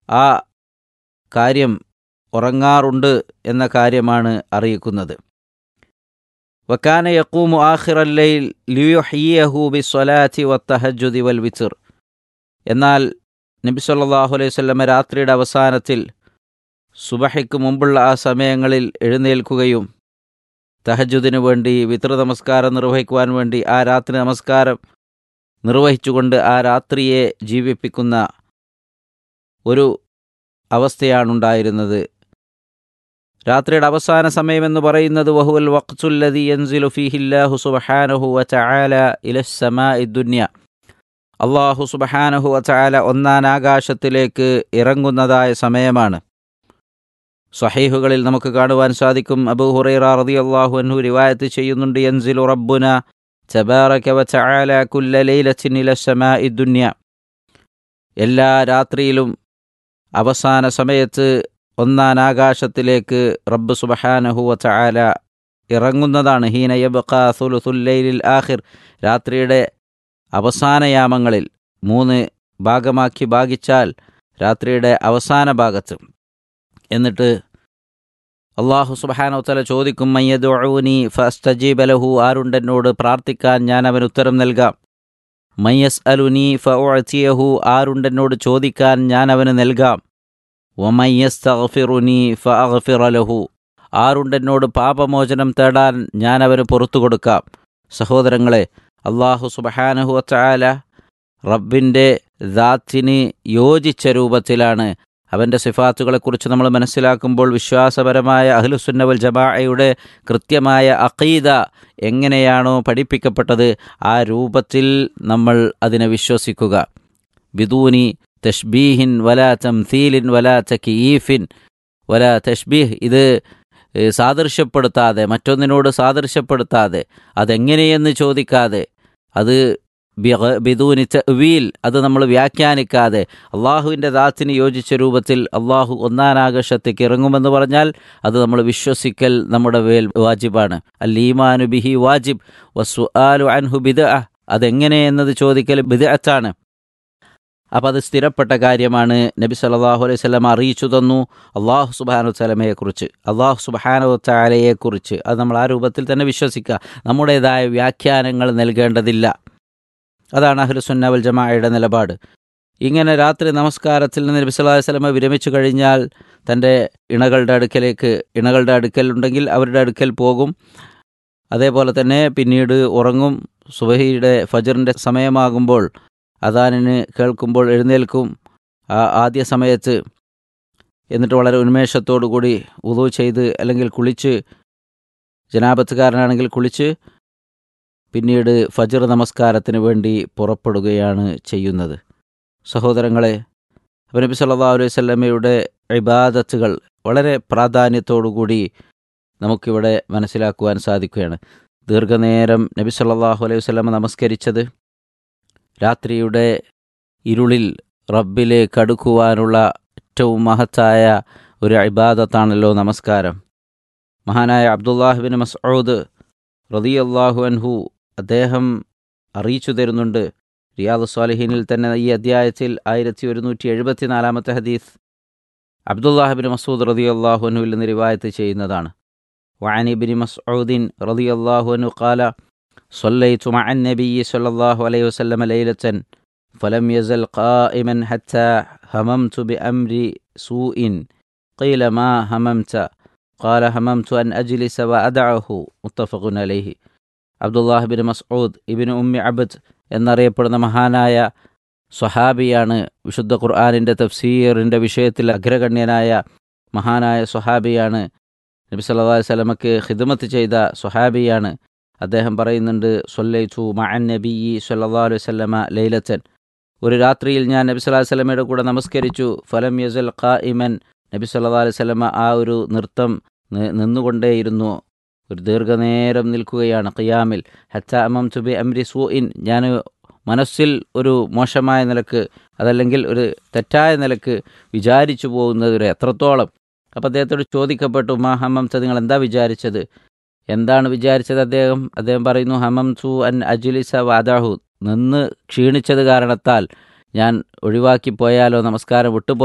ആ കാര്യം ഉറങ്ങാറുണ്ട് എന്ന കാര്യമാണ് അറിയിക്കുന്നത് വക്കാന യക്കൂമു ആഖിറല്ലയിൽ ലിയുഹിയഹു ബി സ്വലാത്തി വത്തഹജുദി വൽ വിത്തിർ എന്നാൽ നബി സല്ലല്ലാഹു അലൈഹി വസല്ലമ രാത്രിയുടെ അവസാനത്തിൽ സുബഹയ്ക്ക് മുമ്പുള്ള ആ സമയങ്ങളിൽ എഴുന്നേൽക്കുകയും തഹജുദിനു വേണ്ടി വിതൃ നമസ്കാരം നിർവഹിക്കുവാൻ വേണ്ടി ആ രാത്രി നമസ്കാരം നിർവഹിച്ചുകൊണ്ട് ആ രാത്രിയെ ജീവിപ്പിക്കുന്ന ഒരു അവസ്ഥയാണുണ്ടായിരുന്നത് രാത്രിയുടെ അവസാന സമയമെന്ന് പറയുന്നത് വഹുവൽ വഖ്തുല്ലദി യൻസിലു ഫീഹില്ലാഹു സുബ്ഹാനഹു വതആല ഇലസ്സമാഇ ദുനിയ അള്ളാഹു സുബ്ഹാനഹു വതആല ഒന്നാം ആകാശത്തിലേക്ക് ഇറങ്ങുന്നതായ സമയമാണ് സ്വഹീഹുകളിൽ നമുക്ക് കാണുവാൻ സാധിക്കും അബൂ ഹുറൈറ റളിയല്ലാഹു അൻഹു റിവായത്ത് ചെയ്യുന്നുണ്ട് യൻസിലു റബ്ബുന തബാറക വതആല കുല്ല ലൈലത്തിൻ ഇലസ്സമാഇ ദുനിയ എല്ലാ രാത്രിയിലും അവസാന സമയത്ത് ഒന്നാം ആകാശത്തിലേക്ക് റബ്ബ് സുബഹാനഹുവ ചായാല ഇറങ്ങുന്നതാണ് ഹീന യബ്ഖാ സുലുസുല്ലൈലിൽ ആഖിർ രാത്രിയുടെ അവസാനയാമങ്ങളിൽ മൂന്ന് ഭാഗമാക്കി ഭാഗിച്ചാൽ രാത്രിയുടെ അവസാന ഭാഗത്ത് എന്നിട്ട് അള്ളാഹു സുബഹാനോ തല ചോദിക്കും മയ്യദുഊനി ഫസ്തജീബലഹു ആരുണ്ടെന്നോട് പ്രാർത്ഥിക്കാൻ ഞാൻ അവന് ഉത്തരം നൽകാം മയ്യസ് അലുനി ഫഅത്തിയഹു ആരുണ്ടെന്നോട് ചോദിക്കാൻ ഞാൻ അവന് നൽകാം വമയ്യസ്തഗ്ഫിറുനി ഫഅഗ്ഫിറലഹു ആരുണ്ടെന്നോട് പാപമോചനം തേടാൻ ഞാൻ അവന് പുറത്തു കൊടുക്കാം സഹോദരങ്ങളെ അള്ളാഹു സുബഹാനഹു വച്ചാല റബ്ബിൻ്റെ ദാത്തിന് യോജിച്ച രൂപത്തിലാണ് അവൻ്റെ സിഫാത്തുകളെക്കുറിച്ച് നമ്മൾ മനസ്സിലാക്കുമ്പോൾ വിശ്വാസപരമായ അഹ്ലുസുന്നവൽ ജമാഅയുടെ കൃത്യമായ അഖീദ എങ്ങനെയാണോ പഠിപ്പിക്കപ്പെട്ടത് ആ രൂപത്തിൽ നമ്മൾ അതിനെ വിശ്വസിക്കുക ബിദൂനി തഷ്ബീഹിൻ വലാ തംസീലിൻ വലാ തക്കീഫിൻ വലാ തഷ്ബീഹ് ഇത് സാദൃശ്യപ്പെടുത്താതെ മറ്റൊന്നിനോട് സാദൃശ്യപ്പെടുത്താതെ അതെങ്ങനെയെന്ന് ചോദിക്കാതെ അത് ബിദൂനി വീൽ അത് നമ്മൾ വ്യാഖ്യാനിക്കാതെ അള്ളാഹുവിൻ്റെ ദാത്തിന് യോജിച്ച രൂപത്തിൽ അള്ളാഹു ഒന്നാനാകാശത്തേക്ക് ഇറങ്ങുമെന്ന് പറഞ്ഞാൽ അത് നമ്മൾ വിശ്വസിക്കൽ നമ്മുടെ വേൽ വാജിബാണ് അല്ലീമാനു ബിഹി വാജിബ് വസു ആലു അൻഹു ബിദ അതെങ്ങനെ എന്നത് ചോദിക്കൽ ബിദഅത്താണ് അപ്പോൾ അത് സ്ഥിരപ്പെട്ട കാര്യമാണ് നബി സല്ലല്ലാഹു അലൈഹി വസല്ലം അറിയിച്ചു തന്നു അള്ളാഹു സുബാനു തലമയെക്കുറിച്ച് അള്ളാഹു സുബാനു താലയെക്കുറിച്ച് അത് നമ്മൾ ആ രൂപത്തിൽ തന്നെ വിശ്വസിക്കുക നമ്മുടേതായ വ്യാഖ്യാനങ്ങൾ നൽകേണ്ടതില്ല അതാണ് അഹ്ലുസുന്ന വൽ ജമാഅയുടെ നിലപാട് ഇങ്ങനെ രാത്രി നമസ്കാരത്തിൽ നിന്ന് നബി സല്ലല്ലാഹു അലൈഹി വസല്ലം വിരമിച്ചു കഴിഞ്ഞാൽ തൻ്റെ ഇണകളുടെ അടുക്കലേക്ക് ഇണകളുടെ അടുക്കൽ ഉണ്ടെങ്കിൽ അവരുടെ അടുക്കൽ പോകും അതേപോലെ തന്നെ പിന്നീട് ഉറങ്ങും സുബഹിയുടെ ഫജറിൻ്റെ സമയമാകുമ്പോൾ അദാനിന് കേൾക്കുമ്പോൾ എഴുന്നേൽക്കും ആ ആദ്യ സമയത്ത് എന്നിട്ട് വളരെ ഉന്മേഷത്തോടു കൂടി ഉദു ചെയ്ത് അല്ലെങ്കിൽ കുളിച്ച് ജനാപത്തുകാരനാണെങ്കിൽ കുളിച്ച് പിന്നീട് ഫജർ നമസ്കാരത്തിന് വേണ്ടി പുറപ്പെടുകയാണ് ചെയ്യുന്നത് സഹോദരങ്ങളെ നബി സല്ലല്ലാഹു അലൈഹി വസല്ലമയുടെ ഇബാദത്തുകൾ വളരെ പ്രാധാന്യത്തോടുകൂടി നമുക്കിവിടെ മനസ്സിലാക്കുവാൻ സാധിക്കുകയാണ് ദീർഘനേരം നബി സല്ലല്ലാഹു അലൈഹി വസല്ലമ നമസ്കരിച്ചത് രാത്രിയുടെ ഇരുളിൽ റബ്ബിലേക്ക് അടുക്കുവാനുള്ള ഏറ്റവും മഹത്തായ ഒരു ഇബാദത്താണല്ലോ നമസ്കാരം മഹാനായ അബ്ദുല്ലാഹിബിൻ മസ്ഊദ് റളിയല്ലാഹു അൻഹു അദ്ദേഹം അറിയിച്ചു തരുന്നുണ്ട് റിയാദ് സ്വാലിഹീനിൽ തന്നെ ഈ അധ്യായത്തിൽ ആയിരത്തി ഒരുന്നൂറ്റി എഴുപത്തിനാലാമത്തെ ഹദീസ് അബ്ദുല്ലാഹിബിൻ മസൂദ് റളിയല്ലാഹു അൻഹുവിൽ നിന്ന് റിവായത്ത് ചെയ്യുന്നതാണ് وعن ابن مسعود رضي الله عنه قال صليت مع النبي صلى الله عليه وسلم ليلة فلم يزل قائما حتى هممت بأمر سوء قيل ما هممت قال هممت أن أجلس وأدعه متفق عليه عبد الله بن مسعود ابن أم عبد എന്നറിയപ്പെടുന്ന മഹാനായ സ്വഹാബിയാണ് വിശുദ്ധ ഖുർആാനിൻ്റെ തഫ്സീറിൻ്റെ വിഷയത്തിൽ അഗ്രഗണ്യനായ മഹാനായ സ്വഹാബിയാണ് നബി സല്ലല്ലാഹു അലൈഹി വസല്ലമക്ക് ഖിദ്മത്ത് ചെയ്ത സ്വഹാബിയാണ് അദ്ദേഹം പറയുന്നുണ്ട് സൊല്ലൈതു മഅൻ നബിയി സല്ലല്ലാഹു അലൈഹി വസല്ലമ ലൈലത്തൻ ഒരു രാത്രിയിൽ ഞാൻ നബി സല്ലല്ലാഹു അലൈഹി വസല്ലമയുടെ കൂടെ നമസ്കരിച്ചു ഫലം യസൽ ഖായിമൻ നബി സല്ലല്ലാഹു അലൈഹി വസല്ലമ ആ ഒരു നൃത്തം നിന്നുകൊണ്ടേയിരുന്നു ഒരു ദീർഘനേരം നിൽക്കുകയാണ് ഖിയാമിൽ ഹത്ത അമം തുബി അംരി സൂഇൻ ഞാൻ മനസ്സിൽ ഒരു മോശമായ നിലക്ക് അതല്ലെങ്കിൽ ഒരു തെറ്റായ നിലക്ക് വിചാരിച്ചു പോകുന്നതുവരെ എത്രത്തോളം അപ്പോൾ അദ്ദേഹത്തോട് ചോദിക്കപ്പെട്ടു മാ ഹമം നിങ്ങൾ എന്താ വിചാരിച്ചത് എന്താണ് വിചാരിച്ചത് അദ്ദേഹം അദ്ദേഹം പറയുന്നു ഹമം സു അൻ അജുലിസ വാദാഹു നിന്ന് ക്ഷീണിച്ചത് കാരണത്താൽ ഞാൻ ഒഴിവാക്കി പോയാലോ നമസ്കാരം വിട്ടുപോ